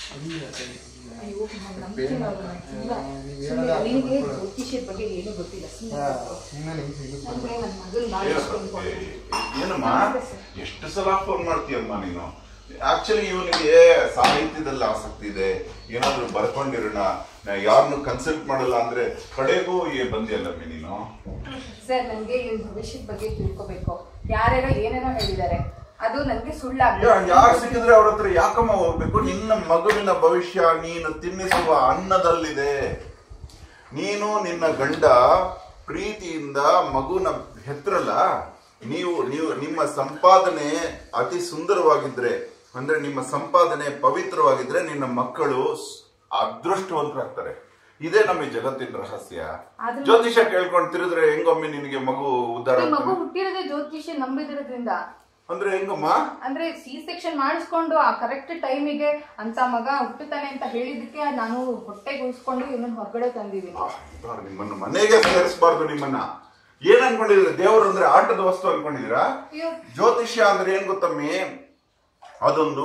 ಅಯ್ಯೋ ನಂಗ್ ನಂಬಿಕೆ ಬರೋಲ್ಲ. ಇಲ್ಲ. ಸುಮ್ನೆ ನಿನಗೆ ಜ್ಯೋತಿಷ್ಯದ ಬಗ್ಗೆ ಏನೂ ಗೊತ್ತಿಲ್ಲ ಸುಮ್ಮನೆ ನನ್ಗೆ ನನ್ನ ಮಗನ್ ನಾಳೆ ಏನಮ್ಮ ಎಷ್ಟು ಸಲ ಫೋನ್ ಮಾಡ್ತೀಯಮ್ಮ ನೀನು ಆಕ್ಚುಲಿ ಇವನಿಗೆ ಸಾಹಿತ್ಯದಲ್ಲಿ ಆಸಕ್ತಿ ಇದೆ ಏನಾದ್ರು ಬರ್ಕೊಂಡಿರೋಣ ಯಾರನ್ನು ಕನ್ಸಲ್ಟ್ ಮಾಡಲ್ಲ ಅಂದ್ರೆ ಕಡೆಗೂ ಏ ಬಂದಿಯಲ್ಲಮ್ಮಿ ನೀನು ಸರ್ ನನಗೆ ಇವ್ನ ಭವಿಷ್ಯದ ಬಗ್ಗೆ ತಿಳ್ಕೊಬೇಕು ಯಾರ್ಯಾರೋ ಏನೇನೋ ಹೇಳಿದ್ದಾರೆ ಅದು ನನಗೆ ಸುಳ್ಳಾಗ್ತದೆ ಯಾರು ಸಿಕ್ಕಿದ್ರೆ ಅವ್ರ ಹತ್ರ ಯಾಕಮ್ಮ ಹೋಗ್ಬೇಕು ನಿನ್ನ ಮಗುವಿನ ಭವಿಷ್ಯ ನೀನು ತಿನ್ನಿಸುವ ಅನ್ನದಲ್ಲಿದೆ ನೀನು ನಿನ್ನ ಗಂಡ ಪ್ರೀತಿಯಿಂದ ಮಗುನ ಹೆತ್ರಲ್ಲ ನೀವು ನೀವು ನಿಮ್ಮ ಸಂಪಾದನೆ ಅತಿ ಸುಂದರವಾಗಿದ್ರೆ ಅಂದ್ರೆ ನಿಮ್ಮ ಸಂಪಾದನೆ ಪವಿತ್ರವಾಗಿದ್ರೆ ನಿನ್ನ ಮಕ್ಕಳು ಸ್- ಅದೃಷ್ಟವಂತರಾಗ್ತಾರೆ ಇದೇ ನಮ್ಮ ಈ ಜಗತ್ತಿನ ರಹಸ್ಯ ಆದ್ರೆ- ಜ್ಯೋತಿಷ ಕೇಳ್ಕೊಂಡು ತಿರುದ್ರೆ ಹೆಂಗೊಮ್ಮೆ ನಿನಗೆ ಮಗು ಉದ್ಧಾರ ಈ ಮಗು ಆಗ್ತಾನೆ? ಹುಟ್ಟಿರೋದೇ ಜ್ಯೋತಿಷ್ಯ ನಂಬಿದಿರೋದ್ರಿಂದ ಅಂದ್ರೆ ಹೆಂಗಮ್ಮ ಅಂದ್ರೆ ಸಿ ಸೆಕ್ಷನ್ ಮಾಡಿಸ್ಕೊಂಡು ಆ ಕರೆಕ್ಟ್ ಟೈಮಿಗೆ ಅಂತ ಮಗ ಹುಟ್ಟುತ್ತಾನೆ ಅಂತ ಹೇಳಿದಕ್ಕೆ ನಾನು ಹೊಟ್ಟೆಗೆ ಉಳಿಸ್ಕೊಂಡು ಇವನನ್ನ ಹೊರಗಡೆ ತಂದಿದ್ದೀನಿ ಬಾರ್ ನಿಮ್ಮನ್ನು ಮನೆಗೆ ಸೇರಿಸಬಾರ್ದು ನಿಮ್ಮನ್ನ ಏನ್ ಅನ್ಕೊಂಡಿದ್ದೀರಾ ದೇವರು ಅಂದ್ರೆ ಆಟದ ವಸ್ತು ಅನ್ಕೊಂಡಿದ್ದೀರಾ ಅಯ್ಯೋ ಜ್ಯೋತಿಷ್ಯ ಅಂದ್ರೆ ಏನ್ ಗೊತ್ತಮ್ಮಿ ಅದೊಂದು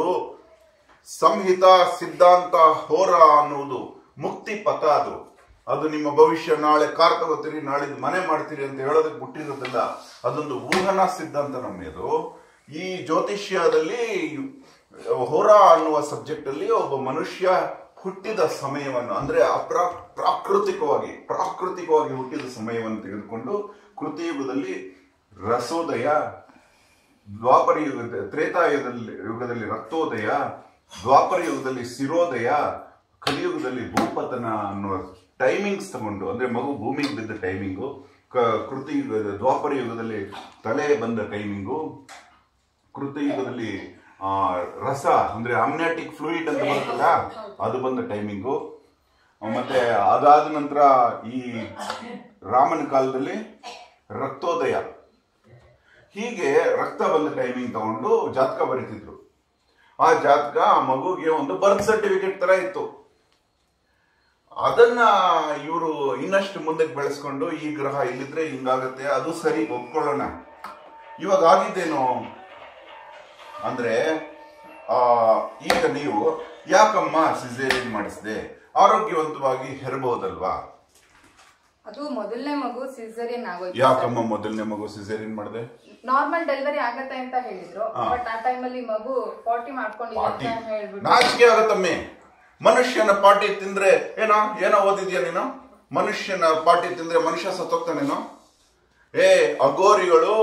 ಸಂಹಿತ ಸಿದ್ಧಾಂತ ಹೋರ ಅನ್ನುವುದು ಮುಕ್ತಿ ಪಥ ಅದು ಅದು ನಿಮ್ಮ ಭವಿಷ್ಯ ನಾಳೆ ಕಾರ್ ತಗೋತೀರಿ ನಾಳಿದ್ದು ಮನೆ ಮಾಡ್ತೀರಿ ಅಂತ ಹೇಳೋದಕ್ಕೆ ಬಿಟ್ಟಿರೋದಿಲ್ಲ ಅದೊಂದು ಊಹನಾ ಸಿದ್ಧಾಂತ ನಮ್ಮದು ಈ ಜ್ಯೋತಿಷ್ಯದಲ್ಲಿ ಹೋರ ಅನ್ನುವ ಸಬ್ಜೆಕ್ಟ್ ಅಲ್ಲಿ ಒಬ್ಬ ಮನುಷ್ಯ ಹುಟ್ಟಿದ ಸಮಯವನ್ನು ಅಂದ್ರೆ ಅಪ್ರಾ ಪ್ರಾಕೃತಿಕವಾಗಿ ಪ್ರಾಕೃತಿಕವಾಗಿ ಹುಟ್ಟಿದ ಸಮಯವನ್ನು ತೆಗೆದುಕೊಂಡು ಕೃತಿಯುಗದಲ್ಲಿ ರಸೋದಯ ದ್ವಾಪರ ಯುಗದ ತ್ರೇತಾಯುಗದಲ್ಲಿ ಯುಗದಲ್ಲಿ ರಕ್ತೋದಯ ದ್ವಾಪರ ಯುಗದಲ್ಲಿ ಶಿರೋದಯ ಕಲಿಯುಗದಲ್ಲಿ ಭೂಪತನ ಅನ್ನುವ ಟೈಮಿಂಗ್ಸ್ ತಗೊಂಡು ಅಂದ್ರೆ ಮಗು ಭೂಮಿಗೆ ಬಿದ್ದ ಟೈಮಿಂಗು ಕೃತಿ ಯುಗದ ದ್ವಾಪರ ಯುಗದಲ್ಲಿ ತಲೆ ಬಂದ ಟೈಮಿಂಗು ಕೃತಯುಗದಲ್ಲಿ ಆ, ರಸ ಅಂದ್ರೆ ಅಮ್ನಾಟಿಕ್ ಫ್ಲೂಯಿಡ್ ಅಂತ ಬರುತ್ತಲ್ಲ ಅದು ಬಂದ ಟೈಮಿಂಗು ಮತ್ತೆ ಅದಾದ ನಂತರ ಈ ರಾಮನ ಕಾಲದಲ್ಲಿ ರಕ್ತೋದಯ ಹೀಗೆ ರಕ್ತ ಬಂದ ಟೈಮಿಂಗ್ ತಗೊಂಡು ಜಾತಕ ಬರೀತಿದ್ರು ಆ ಜಾತಕ ಆ ಮಗುಗೆ ಒಂದು ಬರ್ತ್ ಸರ್ಟಿಫಿಕೇಟ್ ತರ ಇತ್ತು ಅದನ್ನ ಇವರು ಇನ್ನಷ್ಟು ಮುಂದಕ್ಕೆ ಬೆಳೆಸ್ಕೊಂಡು ಈ ಗ್ರಹ ಇಲ್ಲಿದ್ರೆ ಹಿಂಗಾಗತ್ತೆ ಅದು ಸರಿ ಒಪ್ಕೊಳ್ಳೋಣ ಇವಾಗ ಆಗಿದ್ದೇನು ಅಂದ್ರೆ ಆ ಈಗ ನೀವು ಯಾಕಮ್ಮ ಸಿಸೇರಿಯನ್ ಮಾಡಿಸ್ದೆ ಆರೋಗ್ಯವಂತವಾಗಿ ಹೆರಬಹುದಲ್ವಾ ಅದು ಮೊದಲನೇ ಮಗು ಸಿಸರಿಯನ್ ಆಗೋಯ್ತು ಯಾಕಮ್ಮ ಮೊದಲನೇ ಮಗು ಸಿಸೇರಿಯನ್ ಮಾಡಿದೆ ನಾರ್ಮಲ್ ಡೆಲಿವರಿ ಆಗತ್ತೆ ಅಂತ ಹೇಳಿದ್ರು ಹಾ. ಬಟ್ ಆ ಟೈಮಲ್ಲಿ ಮಗು ಪಾರ್ಟಿ ಮಾಡ್ಕೊಂಡಿಲ್ಲ ಪಾಟಿ ಅಂತ ಹೇಳ್ಬಿಟ್ಟು ನಾಚಿಕೆ ಆಗತ್ತಮ್ಮೆ ಮನುಷ್ಯನ ಪಾಟಿ ತಿಂದ್ರೆ ಏನೋ ಏನೋ ಓದಿದ್ಯಾ ನೀನು ಮನುಷ್ಯನ ಪಾಟಿ ತಿಂದ್ರೆ ಮನುಷ್ಯ ಸತ್ತೋಗ್ತಾನೇನೋ ಏ ಅಗೋರಿಗಳು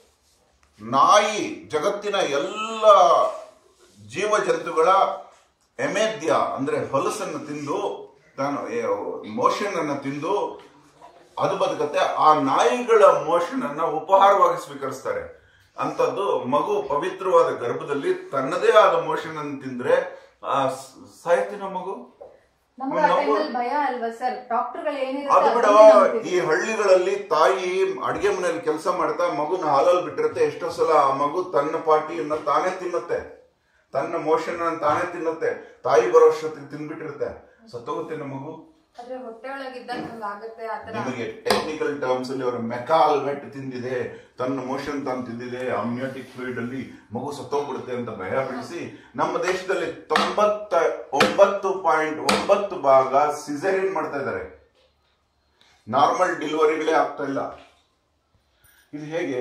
ನಾಯಿ ಜಗತ್ತಿನ ಎಲ್ಲ ಜೀವ ಜಂತುಗಳ ಎಮೇದ್ಯ ಅಂದ್ರೆ ಹೊಲಸನ್ನು ತಿಂದು ತಾನು ಮೋಷನ್ ಅನ್ನ ತಿಂದು ಅದು ಬದುಕತ್ತೆ ಆ ನಾಯಿಗಳ ಮೋಷನ್ ಅನ್ನ ಉಪಹಾರವಾಗಿ ಸ್ವೀಕರಿಸ್ತಾರೆ ಅಂತದ್ದು ಮಗು ಪವಿತ್ರವಾದ ಗರ್ಭದಲ್ಲಿ ತನ್ನದೇ ಆದ ಮೋಷನ್ ಅನ್ನು ತಿಂದ್ರೆ ಆ ಸ- ಸಾಯ್ತಿನ ಮಗು ನಮ್ಗೆ ಆ ನಾವು- ಟೈಮಲ್ಲಿ ಭಯ ಅಲ್ವಾ ಸರ್ ಡಾಕ್ಟರ್ಗಳು ಅದು ಏನಿರುತ್ತೆ ಬಿಡ ಅದನ್ನೇ ನಂಬ್ತೀವಿ. ಈ ಹಳ್ಳಿಗಳಲ್ಲಿ ತಾಯಿ ಅಡಿಗೆ ಮನೆಯಲ್ಲಿ ಕೆಲಸ ಮಾಡ್ತಾ ಮಗುನ ಹಾಲಲ್ಲಿ ಬಿಟ್ಟಿರುತ್ತೆ ಎಷ್ಟೋ ಸಲ ಆ ಮಗು ತನ್ನ ಪಾಟಿಯನ್ನ ತಾನೇ ತಿನ್ನುತ್ತೆ ತನ್ನ ಮೋಷನ್ ತಾನೇ ತಿನ್ನುತ್ತೆ ತಾಯಿ ಬರೋ ಅಷ್ಟೊತ್ತಿಗೆ ತಿನ್ಬಿಟ್ಟಿರುತ್ತೆ ಸತ್ತೋಗುತ್ತೆ ಮಗು ಆದ್ರೆ ಹೊಟ್ಟೆ ಒಳಗಿದ್ದಾಗ ಹಂಗ ಆಗತ್ತೆ ಆತರ ನಿಮಗೆ ಟೆಕ್ನಿಕಲ್ ಟರ್ಮ್ಸ್ ಅಲ್ಲಿ ಅವರ ಮೆಕಾಲ್ ವೆಟ್ ತಿಂದಿದೆ ತನ್ನ ಮೋಷನ್ ತಾನು ತಿಂದಿದೆ ಅಮ್ನಿಯಾಟಿಕ್ ಫ್ಲೂಯಿಡ್ ಅಲ್ಲಿ ಮಗು ಸತ್ತೋಗ್ಬಿಡುತ್ತೆ ಅಂತ ಭಯ ಬಿಡಿಸಿ ನಮ್ಮ ದೇಶದಲ್ಲಿ ತೊಂಬತ್ತ ಒಂಬತ್ತು ಪಾಯಿಂಟ್ ಒಂಬತ್ತು ಭಾಗ ಸಿಸೇರಿಯನ್ ಮಾಡ್ತಾ ಇದ್ದಾರೆ ನಾರ್ಮಲ್ ಡೆಲಿವರಿಗಳೇ ಆಗ್ತಾ ಇಲ್ಲ ಇದು ಹೇಗೆ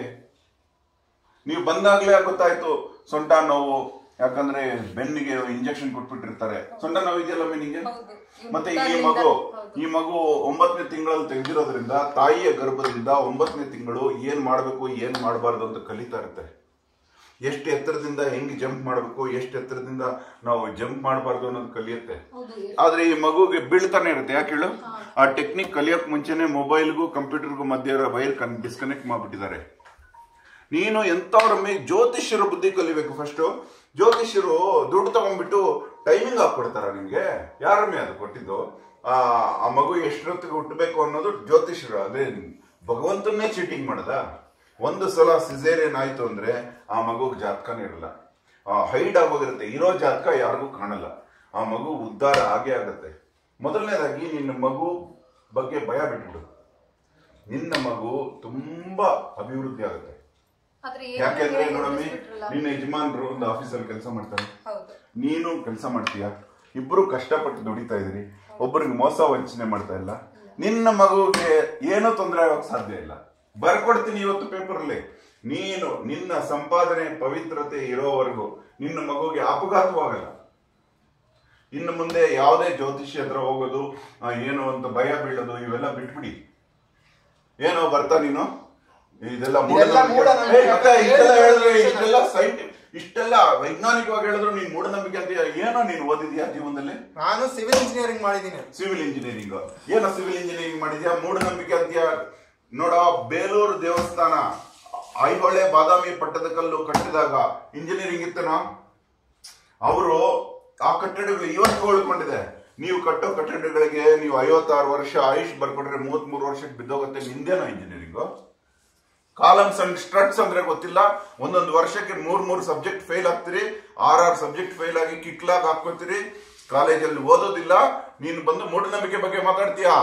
ನೀವು ಬಂದಾಗ್ಲೇ ಗೊತ್ತಾಯ್ತು ಸೊಂಟ ನೋವು ಯಾಕಂದ್ರೆ ಬೆನ್ನಿಗೆ ಇಂಜೆಕ್ಷನ್ ಕೊಟ್ಬಿಟ್ಟಿರ್ತಾರೆ ಸೊಂಟ ನೋವು ಇದೆಯಲ್ಲ ನಿಮಗೆ ಹೌದು. ಇವ್ನು ಮತ್ತೆ ಈ ಹುಟ್ಟಾಗ್ಲಿಂದ- ಮಗು ಹೌದು. ಈ ಮಗು ಒಂಬತ್ತನೇ ತಿಂಗಳಲ್ಲಿ ತೆಗೆದಿರೋದ್ರಿಂದ ತಾಯಿಯ ಗರ್ಭದಿಂದ ಒಂಬತ್ತನೇ ತಿಂಗಳು ಏನ್ ಮಾಡ್ಬೇಕು ಏನ್ ಮಾಡಬಾರ್ದು ಅಂತ ಕಲಿತಾ ಇರುತ್ತೆ ಎಷ್ಟು ಎತ್ತರದಿಂದ ಹೆಂಗ್ ಜಂಪ್ ಮಾಡಬೇಕು ಎಷ್ಟು ಎತ್ತರದಿಂದ ನಾವು ಜಂಪ್ ಮಾಡಬಾರ್ದು ಅನ್ನೋದು ಕಲಿಯುತ್ತೆ ಹೌದು ಆದ್ರೆ ಈ ಮಗುಗೆ ಬೀಳ್ತಾನೆ ಇರುತ್ತೆ ಯಾಕೆ ಹೇಳು ಆ ಟೆಕ್ನಿಕ್ ಕಲಿಯೋಕ್ ಮುಂಚೆನೆ ಮೊಬೈಲ್ಗೂ ಕಂಪ್ಯೂಟರ್ಗೂ ಮಧ್ಯೆ ಇರೋ ವೈರ್ ಕನ್ ಡಿಸ್ಕನೆಕ್ಟ್ ಮಾಡ್ಬಿಟ್ಟಿದ್ದಾರೆ ನೀನು ಎಂತವ್ರ ಮೇ ಜ್ಯೋತಿಷ್ಯರ ಬುದ್ಧಿ ಕಲಿಬೇಕು ಫಸ್ಟ್ ಜ್ಯೋತಿಷ್ಯರು ದುಡ್ಡು ತಗೊಂಡ್ಬಿಟ್ಟು ಟೈಮಿಂಗ್ ಹಾಕ್ಕೊಡ್ತಾರ ನಿಮ್ಗೆ ಯಾರ ಮೇ ಅದು ಕೊಟ್ಟಿದ್ದು ಆ ಆ ಮಗು ಎಷ್ಟೊತ್ತಿಗೆ ಹುಟ್ಟಬೇಕು ಅನ್ನೋದು ಜ್ಯೋತಿಷ್ಯರು ಅದೇ ಭಗವಂತನ್ನೇ ಚೀಟಿಂಗ್ ಮಾಡದ ಒಂದು ಸಲ ಸಿಸೇರಿಯನ್ ಆಯ್ತು ಅಂದ್ರೆ ಆ ಮಗುಗೆ ಜಾತಕನೇ ಇರಲ್ಲ ಆ ಹೈಡ್ ಆಗೋಗಿರುತ್ತೆ ಇರೋ ಜಾತಕ ಯಾರಿಗೂ ಕಾಣಲ್ಲ ಆ ಮಗು ಉದ್ಧಾರ ಆಗೇ ಆಗತ್ತೆ ಮೊದಲನೇದಾಗಿ ನಿನ್ನ ಮಗು ಬಗ್ಗೆ ಭಯ ಬಿಟ್ಬಿಡು ನಿನ್ನ ಮಗು ತುಂಬಾ ಅಭಿವೃದ್ಧಿ ಆಗುತ್ತೆ ಆದ್ರೆ ಯಾಕೆಂದ್ರೆ ಏನು ನೋಡಮ್ಮಿ ತಿಳಿಸ್ಬಿಟ್ರಲ್ಲ. ನಿನ್ನ ಯಜಮಾನ್ರು ಒಂದು ಆಫೀಸಲ್ಲಿ ಕೆಲಸ ಮಾಡ್ತಾರೆ ಹೌದು ನೀನು ಕೆಲಸ ಮಾಡ್ತೀಯ ಇಬ್ರು ಕಷ್ಟಪಟ್ಟು ದುಡಿತಾ ಇದೀರಿ ಒಬ್ಬರಿಗೆ ಮೋಸ ವಂಚನೆ ಮಾಡ್ತಾ ಇಲ್ಲ ನಿನ್ನ ಮಗುಗೆ ಏನೂ ತೊಂದರೆ ಆಗೋಕ್ ಸಾಧ್ಯ ಇಲ್ಲ ಬರ್ಕೊಡ್ತೀನಿ ಇವತ್ತು ಪೇಪರಲ್ಲಿ ನೀನು ನಿನ್ನ ಸಂಪಾದನೆ ಪವಿತ್ರತೆ ಇರೋವರೆಗೂ ನಿನ್ನ ಮಗುಗೆ ಅಪಘಾತವಾಗಲ್ಲ ಇನ್ನು ಮುಂದೆ ಯಾವುದೇ ಜ್ಯೋತಿಷ್ಯ ಹತ್ರ ಹೋಗೋದು ಆ, ಏನು ಅಂತ ಭಯ ಬೀಳೋದು ಇವೆಲ್ಲ ಬಿಟ್ಬಿಡಿ ಏನೋ ಬರ್ತಾ ನೀನು ಇದೆಲ್ಲ ಇದೆಲ್ಲ ಮೂಢನಂಬಿಕೆ. ಮೂಢನಂಬಿಕೆ. ಏ, ಮತ್ತೆ ಇಷ್ಟೆಲ್ಲ ಹೇಳಿದ್ರೆ ಇಷ್ಟೆಲ್ಲ ಸೈಂಟಿ ಇಷ್ಟೆಲ್ಲ ವೈಜ್ಞಾನಿಕವಾಗಿ ಹೇಳಿದ್ರು ನೀನ್ ಮೂಢನಂಬಿಕೆ ಅಂತ ಏನೋ ನೀನು ಓದಿದ್ಯಾ ಜೀವನದಲ್ಲಿ ನಾನು ಸಿವಿಲ್ ಇಂಜಿನಿಯರಿಂಗ್ ಮಾಡಿದ್ದೀನಿ ಸಿವಿಲ್ ಇಂಜಿನಿಯರಿಂಗ್ ಏನೋ ಸಿವಿಲ್ ಇಂಜಿನಿಯರಿಂಗ್ ಮಾಡಿದ್ಯಾ ಮೂಢನಂಬಿಕೆ ಅಂತೀಯ ನೋಡ ಬೇಲೂರು ದೇವಸ್ಥಾನ ಐಹೊಳೆ ಬಾದಾಮಿ ಪಟ್ಟದಕಲ್ಲು ಕಟ್ಟಿದಾಗ ಇಂಜಿನಿಯರಿಂಗ್ ಇತ್ತನೋ ಅವರು ಆ ಕಟ್ಟಡಗಳು ಇವತ್ತು ಉಳ್ಕೊಂಡಿದೆ ನೀವು ಕಟ್ಟೋ ಕಟ್ಟಡಗಳಿಗೆ ನೀವು ಐವತ್ತಾರು ವರ್ಷ ಆಯುಷ್ ಬರ್ಕೊಟ್ರೆ ಮೂವತ್ಮೂರು ವರ್ಷಕ್ಕೆ ಬಿದ್ದೋಗುತ್ತೆ ನಿಂದೇನೋ ಇಂಜಿನಿಯರಿಂಗು ಕಾಲಮ್ಸ್ ಅಂಡ್ ಸ್ಟ್ರಟ್ಸ್ ಅಂದ್ರೆ ಗೊತ್ತಿಲ್ಲ ಒಂದೊಂದು ವರ್ಷಕ್ಕೆ ಮೂರ್ ಮೂರ್ ಸಬ್ಜೆಕ್ಟ್ ಫೇಲ್ ಆಗ್ತೀರಿ ಆರ್ ಆರ್ ಸಬ್ಜೆಕ್ಟ್ ಫೇಲ್ ಆಗಿ ಕಿಕ್ಲಾಗ್ ಹಾಕೋತೀರಿ ಕಾಲೇಜಲ್ಲಿ ಓದೋದಿಲ್ಲ ನೀನು ಬಂದು ಮೂಢನಂಬಿಕೆ ಬಗ್ಗೆ ಮಾತಾಡ್ತೀಯಾ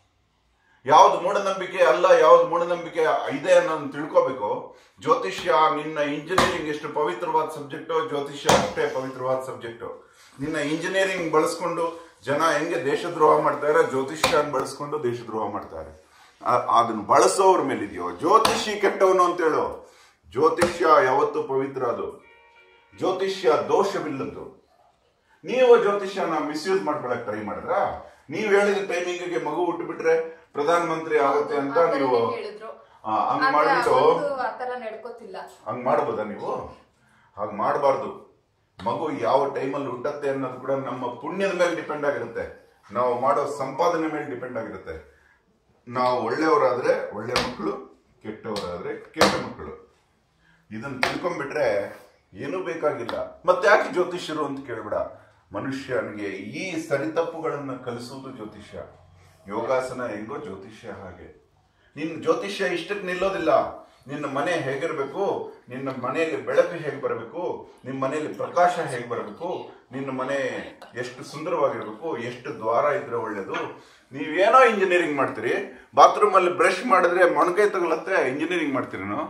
ಯಾವ್ದು ಮೂಢನಂಬಿಕೆ ಅಲ್ಲ ಯಾವ್ದು ಮೂಢನಂಬಿಕೆ ಇದೆ ಅನ್ನೋದನ್ನ ತಿಳ್ಕೋಬೇಕು ಜ್ಯೋತಿಷ್ಯ ನಿನ್ನ ಇಂಜಿನಿಯರಿಂಗ್ ಎಷ್ಟು ಪವಿತ್ರವಾದ ಸಬ್ಜೆಕ್ಟು ಜ್ಯೋತಿಷ್ಯ ಅಷ್ಟೇ ಪವಿತ್ರವಾದ ಸಬ್ಜೆಕ್ಟು ನಿನ್ನ ಇಂಜಿನಿಯರಿಂಗ್ ಬಳಸ್ಕೊಂಡು ಜನ ಹೆಂಗೆ ದೇಶದ್ರೋಹ ಮಾಡ್ತಾರೆ ಜ್ಯೋತಿಷ್ಯ ಬಳಸ್ಕೊಂಡು ದೇಶದ್ರೋಹ ಮಾಡ್ತಾರೆ ಆ- ಅದನ್ನ ಬಳಸೋವ್ರ ಮೇಲಿದೆಯೋ ಜ್ಯೋತಿಷಿ ಕೆಟ್ಟವನು ಅಂತೇಳು ಜ್ಯೋತಿಷ್ಯ ಯಾವತ್ತು ಪವಿತ್ರ ಅದು ಜ್ಯೋತಿಷ್ಯ ದೋಷವಿಲ್ಲದ್ದು ನೀವು ಜ್ಯೋತಿಷ್ಯನ ಮಿಸ್ಯೂಸ್ ಮಾಡ್ಕೊಳಕ್ ಟ್ರೈ ಮಾಡಿದ್ರ ನೀವ್ ಹೇಳಿದ ಟೈಮಿಂಗಿಗೆ ಮಗು ಹುಟ್ಟುಬಿಟ್ರೆ ಪ್ರಧಾನ ಮಂತ್ರಿ ಆಗುತ್ತೆ ಅಂತ ಆ ಥರನೇ ನೀವು ಹೇಳಿದ್ರು. ಆ, ಹಂಗ್ ಆದ್ರೆ ಮಾಡ್ಬಿಟ್ಟು ಅವತ್ತು ಆ ಥರ ನಡ್ಕೋತಿಲ್ಲ ಹಂಗ್ ಮಾಡ್ಬೋದಾ ನೀವು ಹಾಗೆ ಮಾಡಬಾರ್ದು ಮಗು ಯಾವ ಟೈಮಲ್ಲಿ ಹುಟ್ಟತ್ತೆ ಅನ್ನೋದು ಕೂಡ ನಮ್ಮ ಪುಣ್ಯದ ಮೇಲೆ ಡಿಪೆಂಡ್ ಆಗಿರುತ್ತೆ ನಾವು ಮಾಡೋ ಸಂಪಾದನೆ ಮೇಲೆ ಡಿಪೆಂಡ್ ಆಗಿರುತ್ತೆ ನಾವು ಒಳ್ಳೆಯವರಾದ್ರೆ ಒಳ್ಳೆ ಮಕ್ಕಳು ಕೆಟ್ಟವರಾದ್ರೆ ಕೆಟ್ಟ ಮಕ್ಕಳು ಇದನ್ನ ತಿಳ್ಕೊಂಡ್ಬಿಟ್ರೆ ಏನೂ ಬೇಕಾಗಿಲ್ಲ ಮತ್ತೆ ಯಾಕೆ ಜ್ಯೋತಿಷ್ಯರು ಅಂತ ಕೇಳ್ಬೇಡ ಮನುಷ್ಯನಿಗೆ ಈ ಸರಿತಪ್ಪುಗಳನ್ನ ಕಲಿಸುವುದು ಜ್ಯೋತಿಷ್ಯ ಯೋಗಾಸನ ಹೆಂಗೋ ಜ್ಯೋತಿಷ್ಯ ಹಾಗೆ ನಿನ್ನ ಜ್ಯೋತಿಷ್ಯ ಇಷ್ಟಕ್ಕೆ ನಿಲ್ಲೋದಿಲ್ಲ ನಿನ್ನ ಮನೆ ಹೇಗಿರ್ಬೇಕು ನಿನ್ನ ಮನೆಯಲ್ಲಿ ಬೆಳಕು ಹೇಗೆ ಬರಬೇಕು ನಿಮ್ಮ ಮನೆಯಲ್ಲಿ ಪ್ರಕಾಶ ಹೇಗೆ ಬರಬೇಕು ನಿನ್ನ ಮನೆ ಎಷ್ಟು ಸುಂದರವಾಗಿರ್ಬೇಕು ಎಷ್ಟು ದ್ವಾರ ಇದ್ರೆ ಒಳ್ಳೇದು ನೀವೇನೋ ಇಂಜಿನಿಯರಿಂಗ್ ಮಾಡ್ತೀರಿ ಬಾತ್ರೂಮ್ ಅಲ್ಲಿ ಬ್ರಷ್ ಮಾಡಿದ್ರೆ ಮೊಣಕೈ ತಗಲತ್ತೆ ಇಂಜಿನಿಯರಿಂಗ್ ಮಾಡ್ತೀರೇನೋ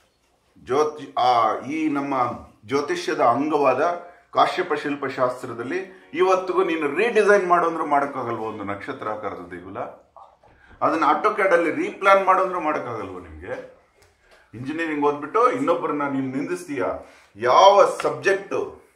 ಜ್ಯೋತಿ ಆ ಈ ನಮ್ಮ ಜ್ಯೋತಿಷ್ಯದ ಅಂಗವಾದ ಕಾಶ್ಯಪ ಶಿಲ್ಪಶಾಸ್ತ್ರದಲ್ಲಿ ಇವತ್ತಿಗೂ ನೀನು ರೀಡಿಸೈನ್ ಮಾಡು ಅಂದ್ರೆ ಮಾಡೋಕ್ಕಾಗಲ್ವ ಒಂದು ನಕ್ಷತ್ರಾಕಾರದ ದೇಗುಲ ಅದನ್ನ ಆಟೋಕ್ಯಾಡ್ ಅಲ್ಲಿ ರೀಪ್ಲಾನ್ ಮಾಡು ಅಂದ್ರೆ ಮಾಡೋಕ್ಕಾಗಲ್ವ ನಿಮ್ಗೆ ಇಂಜಿನಿಯರಿಂಗ್ ಓದ್ಬಿಟ್ಟು ಇನ್ನೊಬ್ಬರನ್ನ ನೀನು ನಿಂದಿಸ್ತೀಯ ಯಾವ ಸಬ್ಜೆಕ್ಟ್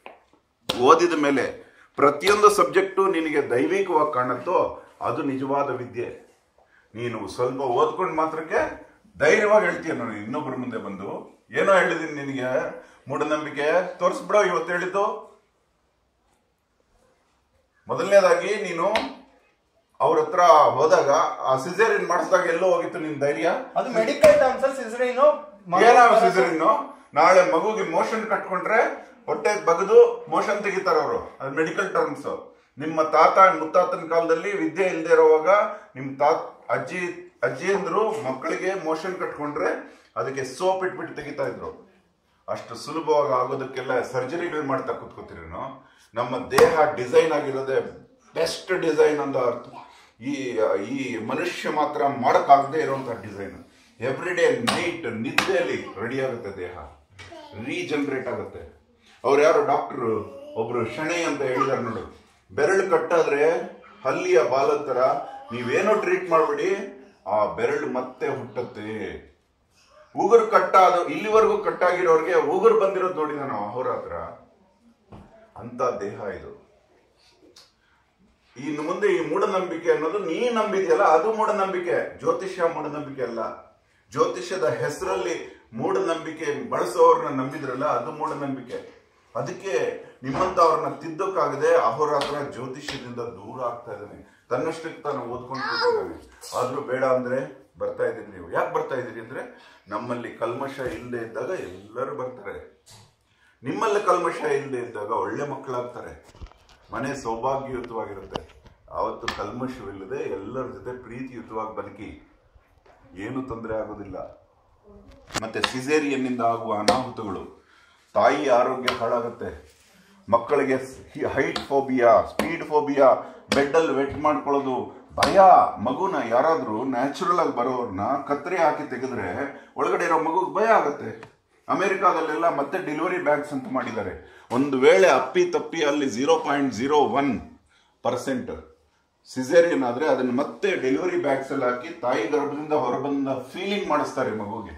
ಓದಿದ ಮೇಲೆ ಪ್ರತಿಯೊಂದು ಸಬ್ಜೆಕ್ಟು ನಿನಗೆ ದೈವಿಕವಾಗಿ ಕಾಣುತ್ತೋ ಅದು ನಿಜವಾದ ವಿದ್ಯೆ ನೀನು ಸ್ವಲ್ಪ ಓದ್ಕೊಂಡು ಮಾತ್ರಕ್ಕೆ ಧೈರ್ಯವಾಗಿ ಹೇಳ್ತೀಯ ನಾನು ಇನ್ನೊಬ್ಬರ ಮುಂದೆ ಬಂದು ಏನೋ ಹೇಳಿದೀನಿ ನಿನಗೆ ಮೂಢನಂಬಿಕೆ ತೋರಿಸ್ಬಿಡೋ ಇವತ್ತು ಹೇಳಿದ್ದು ಮೊದಲನೇದಾಗಿ ನೀನು ಅವ್ರ ಹತ್ರ ಹೋದಾಗ ಆ ಸಿಸೇರಿಯನ್ ಮಾಡಿಸಿದಾಗ ಎಲ್ಲೋ ಹೋಗಿತ್ತು ನಿನ್ ಧೈರ್ಯ ಅದು ಮೆಡಿಕಲ್ ಟರ್ಮ್ಸ್ ಅಲ್ಲಿ ಸಿಸರೇನು ಏನಾವ ಸಿಸರಿನ್ನು ನಾಳೆ ಮಗುಗೆ ಮೋಷನ್ ಕಟ್ಕೊಂಡ್ರೆ ಹೊಟ್ಟೆ ಬಗದು ಮೋಷನ್ ತೆಗಿತಾರ ಅವರು ಅದು ಮೆಡಿಕಲ್ ಟರ್ಮ್ಸ್ ನಿಮ್ಮ ತಾತ ಮುತ್ತಾತನ ಕಾಲದಲ್ಲಿ ವಿದ್ಯೆ ಇಲ್ಲದೆ ಇರುವಾಗ ನಿಮ್ ತಾತ್ ಅಜ್ಜಿ ಅಜ್ಜಿಯಂದ್ರು ಮಕ್ಕಳಿಗೆ ಮೋಷನ್ ಕಟ್ಕೊಂಡ್ರೆ ಅದಕ್ಕೆ ಸೋಪ್ ಇಟ್ಬಿಟ್ಟು ತೆಗಿತಾ ಇದ್ರು ಅಷ್ಟು ಸುಲಭವಾಗಿ ಆಗೋದಕ್ಕೆಲ್ಲ ಸರ್ಜರಿಗಳು ಮಾಡ್ತಾ ಕೂತ್ಕೋತಿರೇನು ನಮ್ಮ ದೇಹ ಡಿಸೈನ್ ಆಗಿರೋದೇ ಬೆಸ್ಟ್ ಡಿಸೈನ್ ಅಂತ ಅರ್ಥ ಈ ಈ ಮನುಷ್ಯ ಮಾತ್ರ ಮಾಡೋಕ್ಕಾಗದೇ ಇರುವಂತಹ ಡಿಸೈನ್ ಎವ್ರಿ ಡೇ ನೈಟ್ ನಿದ್ದೆಯಲ್ಲಿ ರೆಡಿ ಆಗುತ್ತೆ ದೇಹ ರೀಜನರೇಟ್ ಆಗುತ್ತೆ ಅವ್ರು ಯಾರು ಡಾಕ್ಟರ್ ಒಬ್ರು ಶಣೆ ಅಂತ ಹೇಳಿದಾರೆ ನೋಡು ಬೆರಳು ಕಟ್ಟಾದ್ರೆ ಹಲ್ಲಿಯ ಬಾಲದ ತರ ನೀವೇನೋ ಟ್ರೀಟ್ ಮಾಡ್ಬಿಡಿ ಆ ಬೆರಳು ಮತ್ತೆ ಹುಟ್ಟುತ್ತೆ ಉಗುರು ಕಟ್ಟಾದ ಇಲ್ಲಿವರೆಗೂ ಕಟ್ಟಾಗಿರೋರ್ಗೆ ಉಗುರು ಬಂದಿರೋದು ನೋಡಿದ ನಾವು ಅಹೋರಾತ್ರ ಅಂತ ದೇಹ ಇದು ಇನ್ನು ಮುಂದೆ ಈ ಮೂಢನಂಬಿಕೆ ಅನ್ನೋದು ನೀ ನಂಬಿದ್ಯಲ್ಲ ಅದು ಮೂಢನಂಬಿಕೆ ಜ್ಯೋತಿಷ್ಯ ಮೂಢನಂಬಿಕೆ ಅಲ್ಲ ಜ್ಯೋತಿಷ್ಯದ ಹೆಸರಲ್ಲಿ ಮೂಢನಂಬಿಕೆ ಬಳಸೋರ್ನ ನಂಬಿದ್ರಲ್ಲ ಅದು ಮೂಢನಂಬಿಕೆ ಅದಕ್ಕೆ ನಿಮ್ಮಂತವ್ರನ್ನ ತಿದ್ದಕ್ಕಾಗದೆ ಅಹೋರಾತ್ರ ಜ್ಯೋತಿಷ್ಯದಿಂದ ದೂರ ಆಗ್ತಾ ಇದ್ದಾನೆ ತನ್ನಷ್ಟಕ್ಕೆ ತಾನು ಓದ್ಕೊಂಡು ಕೂತಿದ್ದಾನೆ ಆದ್ರೂ ಬೇಡ ಅಂದ್ರೆ ಬರ್ತಾ ಇದ್ದೀರಿ ನೀವು ಯಾಕೆ ಬರ್ತಾ ಇದ್ದೀರಿ ಅಂದ್ರೆ ನಮ್ಮಲ್ಲಿ ಕಲ್ಮಶ ಇಲ್ಲದೆ ಇದ್ದಾಗ ಎಲ್ಲರೂ ಬರ್ತಾರೆ ನಿಮ್ಮಲ್ಲಿ ಕಲ್ಮಶ ಇಲ್ಲದೆ ಇದ್ದಾಗ ಒಳ್ಳೆ ಮಕ್ಕಳಾಗ್ತಾರೆ ಮನೆ ಸೌಭಾಗ್ಯಯುತವಾಗಿರುತ್ತೆ ಆವತ್ತು ಕಲ್ಮಶವಿಲ್ಲದೆ ಎಲ್ಲರ ಜೊತೆ ಪ್ರೀತಿಯುತವಾಗಿ ಬದುಕಿ ಏನು ತೊಂದರೆ ಆಗೋದಿಲ್ಲ ಮತ್ತೆ ಸಿಸೇರಿಯನ್ನಿಂದ ಆಗುವ ಅನಾಹುತಗಳು ತಾಯಿ ಆರೋಗ್ಯ ಹಾಳಾಗುತ್ತೆ ಮಕ್ಕಳಿಗೆ ಹೈಟ್ ಫೋಬಿಯಾ ಸ್ಪೀಡ್ ಫೋಬಿಯಾ ಬೆಡ್ಡಲ್ಲಿ ವೆಟ್ ಮಾಡ್ಕೊಳ್ಳೋದು ಭಯ ಮಗುನ ಯಾರಾದ್ರೂ ನ್ಯಾಚುರಲ್ ಆಗಿ ಬರೋರ್ನ ಕತ್ತರಿ ಹಾಕಿ ತೆಗೆದ್ರೆ ಒಳಗಡೆ ಇರೋ ಮಗುಗೆ ಭಯ ಆಗುತ್ತೆ ಅಮೆರಿಕಾದಲ್ಲೆಲ್ಲ ಮತ್ತೆ ಡೆಲಿವರಿ ಬ್ಯಾಗ್ಸ್ ಅಂತ ಮಾಡಿದ್ದಾರೆ ಒಂದು ವೇಳೆ ಅಪ್ಪಿ ತಪ್ಪಿ ಅಲ್ಲಿ zero point zero one percent caesarean ಆದ್ರೆ ಅದನ್ನ ಮತ್ತೆ ಡೆಲಿವರಿ ಬ್ಯಾಗ್ಸ್ ಅಲ್ಲಿ ಹಾಕಿ ತಾಯಿ ಗರ್ಭದಿಂದ ಹೊರಬಂದ ಫೀಲಿಂಗ್ ಮಾಡಿಸ್ತಾರೆ ಮಗುಗೆ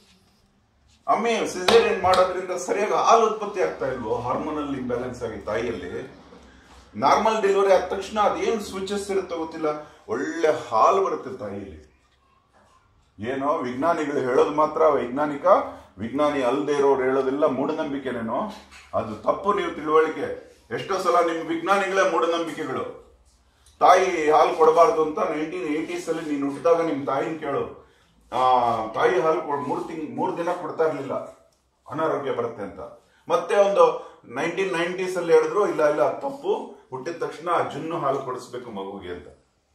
ಅಮ್ಮೆ ಸಿಸೇರಿಯನ್ ಮಾಡೋದ್ರಿಂದ ಸರಿಯಾಗಿ ಹಾಲು ಉತ್ಪತ್ತಿ ಆಗ್ತಾ ಇಲ್ವೋ ಹಾರ್ಮೋನಲ್ ಇಂಬ್ಯಾಲೆನ್ಸ್ ಆಗಿ ತಾಯಿಯಲ್ಲಿ ನಾರ್ಮಲ್ ಡೆಲಿವರಿ ಆದ ತಕ್ಷಣ ಅದೇನು ಸ್ವಿಚಸ್ ಇರುತ್ತೆ ಗೊತ್ತಿಲ್ಲ ಒಳ್ಳೆ ಹಾಲು ಬರುತ್ತೆ ತಾಯಿಯಲ್ಲಿ ಏನೋ ವಿಜ್ಞಾನಿಗಳು ಹೇಳೋದು ಮಾತ್ರ ವೈಜ್ಞಾನಿಕ ವಿಜ್ಞಾನಿ ಅಲ್ಲದೆ ಇರೋರು ಹೇಳೋದೆಲ್ಲ ಮೂಢನಂಬಿಕೆನೇನೋ ಅದು ತಪ್ಪು ನೀವು ತಿಳುವಳಿಕೆ ಎಷ್ಟೋ ಸಲ ನಿಮ್ ವಿಜ್ಞಾನಿಗಳೇ ಮೂಢನಂಬಿಕೆಗಳು ತಾಯಿ ಹಾಲು ಕೊಡಬಾರ್ದು ಅಂತ ನೈನ್ಟೀನ್ ಏಟೀಸ್ ಅಲ್ಲಿ ನೀನು ಹುಟ್ಟಿದಾಗ ನಿಮ್ ತಾಯಿನ ಕೇಳು ಆ ತಾಯಿ ಹಾಲು ಕೊಡ್ ಮೂರ್ ತಿಂಗ್ ಮೂರ್ ದಿನ ಕೊಡ್ತಾ ಇರ್ಲಿಲ್ಲ ಅನಾರೋಗ್ಯ ಬರುತ್ತೆ ಅಂತ ಮತ್ತೆ ಒಂದು ನೈನ್ಟೀನ್ ನೈನ್ಟೀಸ್ ಅಲ್ಲಿ ಹೇಳಿದ್ರು ಇಲ್ಲ ಇಲ್ಲ ತಪ್ಪು ಹುಟ್ಟಿದ ತಕ್ಷಣ ಜುನ್ನು ಹಾಲು ಕೊಡಿಸ್ಬೇಕು ಮಗುಗೆ ಅಂತ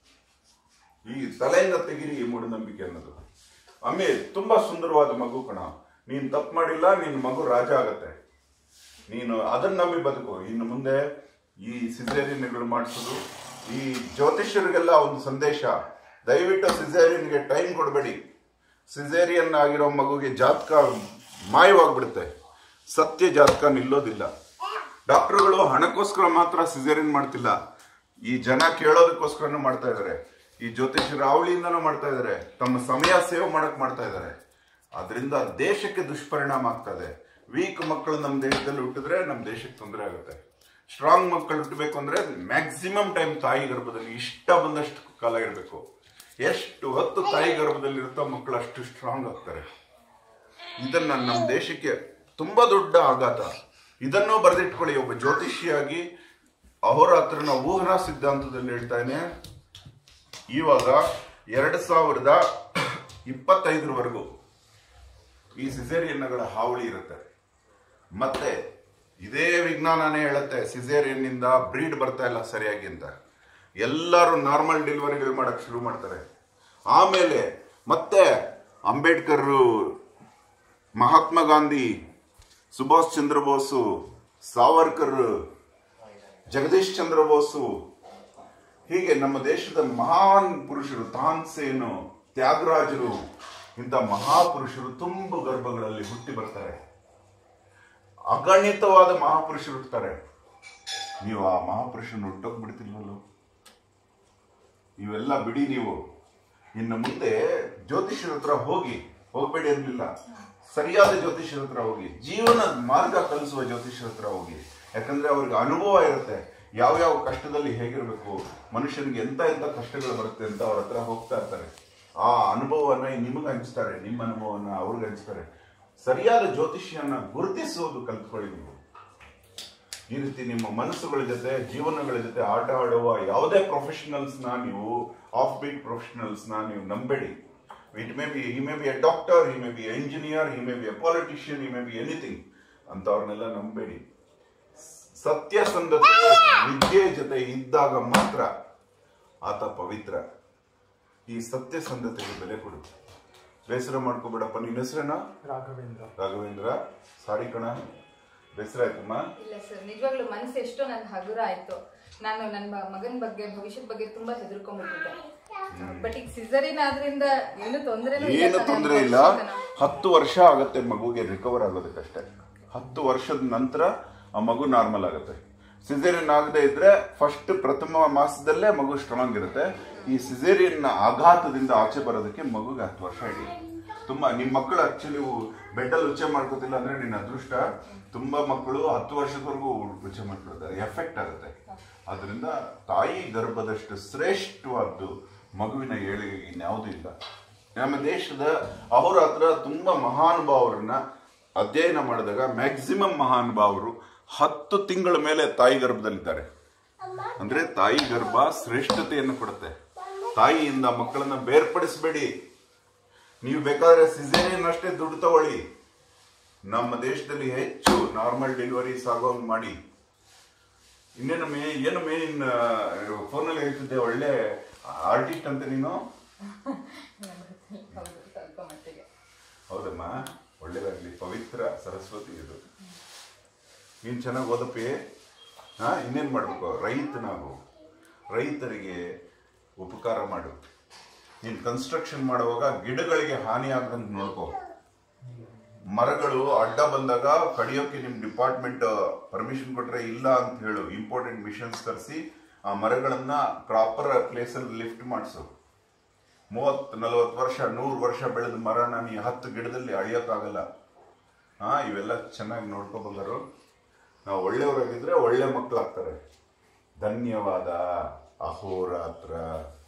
ಈ ತಲೆಯಿಂದ ತೆಗಿರಿ ಈ ಮೂಢನಂಬಿಕೆ ಅನ್ನೋದು ಆಮೇಲೆ ತುಂಬಾ ಸುಂದರವಾದ ಮಗು ಕಣ ನೀನ್ ತಪ್ಪು ಮಾಡಿಲ್ಲ ನಿನ್ ಮಗು ರಾಜ ಆಗತ್ತೆ ನೀನು ಅದನ್ನ ನಂಬಿ ಬದುಕು ಇನ್ನು ಮುಂದೆ ಈ ಸಿಸೇರಿಯನ್ಗಳು ಮಾಡಿಸೋದು ಈ ಜ್ಯೋತಿಷ್ಯರಿಗೆಲ್ಲ ಒಂದು ಸಂದೇಶ ದಯವಿಟ್ಟು ಸಿಸೇರಿಯನ್ಗೆ ಟೈಮ್ ಕೊಡಬೇಡಿ ಸಿಸೇರಿಯನ್ ಆಗಿರೋ ಮಗುಗೆ ಜಾತಕ ಮಾಯವಾಗ್ಬಿಡುತ್ತೆ ಸತ್ಯ ಜಾತಕ ನಿಲ್ಲೋದಿಲ್ಲ ಡಾಕ್ಟರ್ಗಳು ಹಣಕ್ಕೋಸ್ಕರ ಮಾತ್ರ ಸಿಸೇರಿಯನ್ ಮಾಡ್ತಿಲ್ಲ ಈ ಜನ ಕೇಳೋದಕ್ಕೋಸ್ಕರನೂ ಮಾಡ್ತಾ ಇದ್ದಾರೆ ಈ ಜ್ಯೋತಿಷ್ಯರ ಅವಳಿಯಿಂದನೂ ಮಾಡ್ತಾ ಇದ್ದಾರೆ ತಮ್ಮ ಸಮಯ ಸೇವ್ ಮಾಡಕ್ ಮಾಡ್ತಾ ಇದ್ದಾರೆ ಅದರಿಂದ ದೇಶಕ್ಕೆ ದುಷ್ಪರಿಣಾಮ ಆಗ್ತದೆ ವೀಕ್ ಮಕ್ಕಳು ನಮ್ಮ ದೇಶದಲ್ಲಿ ಹುಟ್ಟಿದ್ರೆ ನಮ್ಮ ದೇಶಕ್ಕೆ ತೊಂದರೆ ಆಗುತ್ತೆ ಸ್ಟ್ರಾಂಗ್ ಮಕ್ಕಳು ಹುಟ್ಟಬೇಕು ಅಂದ್ರೆ ಮ್ಯಾಕ್ಸಿಮಮ್ ಟೈಮ್ ತಾಯಿ ಗರ್ಭದಲ್ಲಿ ಇಷ್ಟ ಬಂದಷ್ಟು ಕಾಲ ಇರಬೇಕು ಎಷ್ಟು ಹೊತ್ತು ತಾಯಿ ಗರ್ಭದಲ್ಲಿ ಇರುತ್ತೋ ಮಕ್ಕಳು ಅಷ್ಟು ಸ್ಟ್ರಾಂಗ್ ಆಗ್ತಾರೆ ಇದನ್ನ ನಮ್ಮ ದೇಶಕ್ಕೆ ತುಂಬಾ ದೊಡ್ಡ ಆಘಾತ ಇದನ್ನು ಬರೆದಿಟ್ಕೊಳ್ಳಿ ಒಬ್ಬ ಜ್ಯೋತಿಷಿಯಾಗಿ ಅಹೋರಾತ್ರನ ಊಹನಾ ಸಿದ್ಧಾಂತದಲ್ಲಿ ಹೇಳ್ತಾನೆ ಇವಾಗ ಎರಡ್ ಸಾವಿರದ ಇಪ್ಪತ್ತೈದರವರೆಗೂ ಈ ಸಿಸೇರಿಯನ್ಗಳ ಹಾವಳಿ ಇರುತ್ತೆ ಮತ್ತೆ ಇದೇ ವಿಜ್ಞಾನನೇ ಹೇಳುತ್ತೆ ಸಿಸೇರಿಯನ್ ಇಂದ ಬ್ರೀಡ್ ಬರ್ತಾ ಇಲ್ಲ ಸರಿಯಾಗಿ ಅಂತ ಎಲ್ಲರೂ ನಾರ್ಮಲ್ ಡೆಲಿವರಿಗಳು ಮಾಡಕ್ ಶುರು ಮಾಡ್ತಾರೆ ಆಮೇಲೆ ಮತ್ತೆ ಅಂಬೇಡ್ಕರ್ ಮಹಾತ್ಮ ಗಾಂಧಿ ಸುಭಾಷ್ ಚಂದ್ರ ಬೋಸು ಸಾವರ್ಕರ್ ಜಗದೀಶ್ ಚಂದ್ರ ಬೋಸು ಹೀಗೆ ನಮ್ಮ ದೇಶದ ಮಹಾನ್ ಪುರುಷರು ತಾನ್ಸೇನು ತ್ಯಾಗರಾಜರು ಇಂಥ ಮಹಾಪುರುಷರು ತುಂಬ ಗರ್ಭಗಳಲ್ಲಿ ಹುಟ್ಟಿ ಬರ್ತಾರೆ ಅಗಣಿತವಾದ ಮಹಾಪುರುಷರು ಹುಟ್ಟುತ್ತಾರೆ ನೀವು ಆ ಮಹಾಪುರುಷನ ಹುಟ್ಟೋಕ್ ಬಿಡ್ತಿಲ್ವಲ್ಲೋ ಇವೆಲ್ಲ ಬಿಡಿ ನೀವು ಇನ್ನು ಮುಂದೆ ಜ್ಯೋತಿಷ್ಯರ ಹತ್ರ ಹೋಗಿ ಹೋಗ್ಬೇಡಿ ಅನ್ನಲಿಲ್ಲ ಸರಿಯಾದ ಜ್ಯೋತಿಷ್ಯರ ಹತ್ರ ಹೋಗಿ ಜೀವನದ ಮಾರ್ಗ ಕಲಿಸುವ ಜ್ಯೋತಿಷ್ಯರ ಹತ್ರ ಹೋಗಿ ಯಾಕಂದ್ರೆ ಅವ್ರಿಗೆ ಅನುಭವ ಇರುತ್ತೆ ಯಾವ್ಯಾವ ಕಷ್ಟದಲ್ಲಿ ಹೇಗಿರ್ಬೇಕು ಮನುಷ್ಯನಿಗೆ ಎಂತ ಎಂತ ಕಷ್ಟಗಳು ಬರುತ್ತೆ ಅಂತ ಅವ್ರ ಹತ್ರ ಹೋಗ್ತಾ ಇರ್ತಾರೆ ಆ ಅನುಭವವನ್ನ ನಿಮಗೆ ಹಂಚ್ತಾರೆ ನಿಮ್ಮ ಅನುಭವವನ್ನ ಅವ್ರಿಗೆ ಹಂಚ್ತಾರೆ ಸರಿಯಾದ ಜ್ಯೋತಿಷ್ಯನ ಗುರುತಿಸೋದು ಕಲ್ತ್ಕೊಳ್ಳಿ ನೀವು ಈ ರೀತಿ ನಿಮ್ಮ ಮನಸ್ಸುಗಳ ಜೊತೆ ಜೀವನಗಳ ಜೊತೆ ಆಟ ಆಡುವ ಯಾವುದೇ ಪ್ರೊಫೆಷನಲ್ಸ್ ನ ನೀವು ಆಫ್ ಬೀಟ್ ಪ್ರೊಫೆಷನಲ್ಸ್ ನ ನೀವು ನಂಬೇಡಿ it may be he may be a doctor he may be engineer he may be a politician he may be anything ಅಂತವ್ರನ್ನೆಲ್ಲ ನಂಬೇಡಿ ಸತ್ಯಸಂಧತೆ ವಿದ್ಯೆ ಜೊತೆ ಇದ್ದಾಗ ಮಾತ್ರ ಆತ ಪವಿತ್ರ ಈ ಸತ್ಯಸಂಧತೆಗೆ ಬೆಲೆ ಕೊಡು ಬೇಸರ ಮಾಡ್ಕೋಬೇಡಪ್ಪ ನಿನ್ನ ಹೆಸರೇನಾ ರಾಘವೇಂದ್ರ ರಾಘವೇಂದ್ರ ಸಾರಿ ಕಣ ಬೇಸರ ಆಯ್ತಮ್ಮ ಇಲ್ಲ ಸರ್ ನಿಜವಾಗ್ಲೂ ಮನಸ್ಸು ಎಷ್ಟೋ ನನ್ ಹಗುರ ಆಯ್ತು ನಾನು ನನ್ನ ಮಗನ ಬಗ್ಗೆ ಭವಿಷ್ಯದ ಬಗ್ಗೆ ತುಂಬಾ ಹೆದರ್ಕೊಂಡ್ಬಿಟ್ಟಿದ್ದೆ ಬಟ್ ಈಗ ಸಿಸರಿನ್ ಆದ್ರಿಂದ ಏನು ತೊಂದರೆ ಏನು ತೊಂದರೆ ಇಲ್ಲ ಹತ್ತು ವರ್ಷ ಆಗುತ್ತೆ ಮಗುಗೆ ರಿಕವರ್ ಆಗೋದಕ್ಕಷ್ಟೇ ಹತ್ತು ವರ್ಷದ ನಂತರ ಆ ಮಗು ನಾರ್ಮಲ್ ಆಗುತ್ತೆ ಸಿಸೇರಿಯನ್ ಆಗದೆ ಇದ್ರೆ ಫಸ್ಟ್ ಪ್ರಥಮ ಮಾಸದಲ್ಲೇ ಮಗು ಸ್ಟ್ರಾಂಗ್ ಇರುತ್ತೆ ಈ ಸಿಸೇರಿಯನ್ ಆಘಾತದಿಂದ ಆಚೆ ಬರೋದಕ್ಕೆ ಮಗುಗೆ ಹತ್ತು ವರ್ಷ ಹಿಡಿ ತುಂಬಾ ನಿಮ್ ಮಕ್ಕಳು ಆಕ್ಚುಲಿ ಬೆಡ್ಡಲ್ಲಿ ಉಚ್ಚೆ ಮಾಡ್ಕೋತಿಲ್ಲ ಅಂದ್ರೆ ನಿನ್ನ ಅದೃಷ್ಟ ತುಂಬಾ ಮಕ್ಕಳು ಹತ್ತು ವರ್ಷದವರೆಗೂ ಉಚ್ಚೆ ಮಾಡ್ಕೊಳ್ತಾರೆ ಎಫೆಕ್ಟ್ ಆಗುತ್ತೆ ಅದರಿಂದ ತಾಯಿ ಗರ್ಭದಷ್ಟು ಶ್ರೇಷ್ಠವಾದ್ದು ಮಗುವಿನ ಏಳಿಗೆಗೆ ಇನ್ಯಾವುದೂ ಇಲ್ಲ ನಮ್ಮ ದೇಶದ ಅಹೋರಾತ್ರ ತುಂಬಾ ಮಹಾನುಭಾವರನ್ನ ಅಧ್ಯಯನ ಮಾಡಿದಾಗ ಮ್ಯಾಕ್ಸಿಮಮ್ ಮಹಾನುಭಾವರು ಹತ್ತು ತಿಂಗಳ ಮೇಲೆ ತಾಯಿ ಗರ್ಭದಲ್ಲಿದ್ದಾರೆ ಅಂದ್ರೆ ತಾಯಿ ಗರ್ಭ ಶ್ರೇಷ್ಠತೆಯನ್ನು ಕೊಡುತ್ತೆ ತಾಯಿಯಿಂದ ಮಕ್ಕಳನ್ನ ಬೇರ್ಪಡಿಸಬೇಡಿ ನೀವು ಬೇಕಾದ್ರೆ ಸಿಸೇರಿಯನ್ ಅಷ್ಟೇ ದುಡ್ಡು ತಗೊಳ್ಳಿ ನಮ್ಮ ದೇಶದಲ್ಲಿ ಹೆಚ್ಚು ನಾರ್ಮಲ್ ಡೆಲಿವರೀಸ್ ಆಗೋಂಗ್ ಮಾಡಿ ಇನ್ನೇನು ಮೇ ಏನು ಮೇ ನಿನ್ನ ಫೋನಲ್ಲಿ ಹೇಳ್ತಿದ್ದೆ ಒಳ್ಳೆ ಆರ್ಟಿಸ್ಟ್ ಅಂತ ನೀನು ಹೌದು ಸ್ವಲ್ಪ ಮಟ್ಟಿಗೆ ಹೌದಮ್ಮ ಒಳ್ಳೇದಾಗ್ಲಿ ಪವಿತ್ರ ಸರಸ್ವತಿ ಇದು ನೀನ್ ಚೆನ್ನಾಗಿ ಓದಪ್ಪಿ ಹಾ ಇನ್ನೇನ್ ಮಾಡ್ಬೇಕು ರೈತನಾಗು ರೈತರಿಗೆ ಉಪಕಾರ ಮಾಡು ನೀನ್ ಕನ್ಸ್ಟ್ರಕ್ಷನ್ ಮಾಡುವಾಗ ಗಿಡಗಳಿಗೆ ಹಾನಿ ಆಗದಂಗೆ ನೋಡ್ಕೋ ಮರಗಳು ಅಡ್ಡ ಬಂದಾಗ ಕಡಿಯೋಕೆ ನಿಮ್ ಡಿಪಾರ್ಟ್ಮೆಂಟ್ ಪರ್ಮಿಷನ್ ಕೊಟ್ರೆ ಇಲ್ಲ ಅಂತ ಹೇಳು ಇಂಪಾರ್ಟೆಂಟ್ ಮಿಷನ್ಸ್ ತರಿಸಿ ಆ ಮರಗಳನ್ನ ಪ್ರಾಪರ್ ಪ್ಲೇಸಲ್ಲಿ ಲಿಫ್ಟ್ ಮಾಡಿಸು ಮೂವತ್ತು ನಲವತ್ತು ವರ್ಷ ನೂರು ವರ್ಷ ಬೆಳೆದ ಮರನ ನೀ ಹತ್ತು ಗಿಡದಲ್ಲಿ ಅಳಿಯೋಕ್ಕಾಗಲ್ಲ ಹಾ ಇವೆಲ್ಲ ಚೆನ್ನಾಗಿ ನೋಡ್ಕೊ ಬಂದರು ನಾವು ಒಳ್ಳೆಯವರಾಗಿದ್ರೆ ಒಳ್ಳೆ ಮಕ್ಕಳಾಗ್ತಾರೆ ಧನ್ಯವಾದ ಅಹೋರಾತ್ರ